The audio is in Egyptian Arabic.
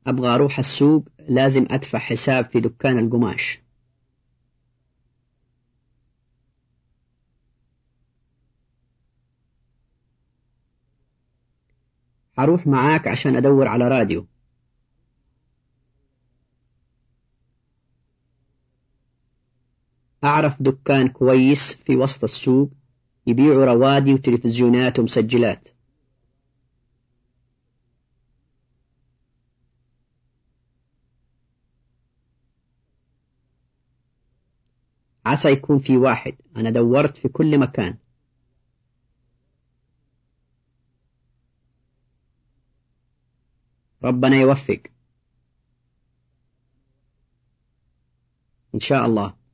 أبغى أروح السوق لازم أدفع حساب في دكان القماش هروح معاك عشان أدور على راديو أعرف دكان كويس في وسط السوق يبيعوا روادي وتلفزيونات ومسجلات عسى يكون في واحد أنا دورت في كل مكان ربنا يوفق إن شاء الله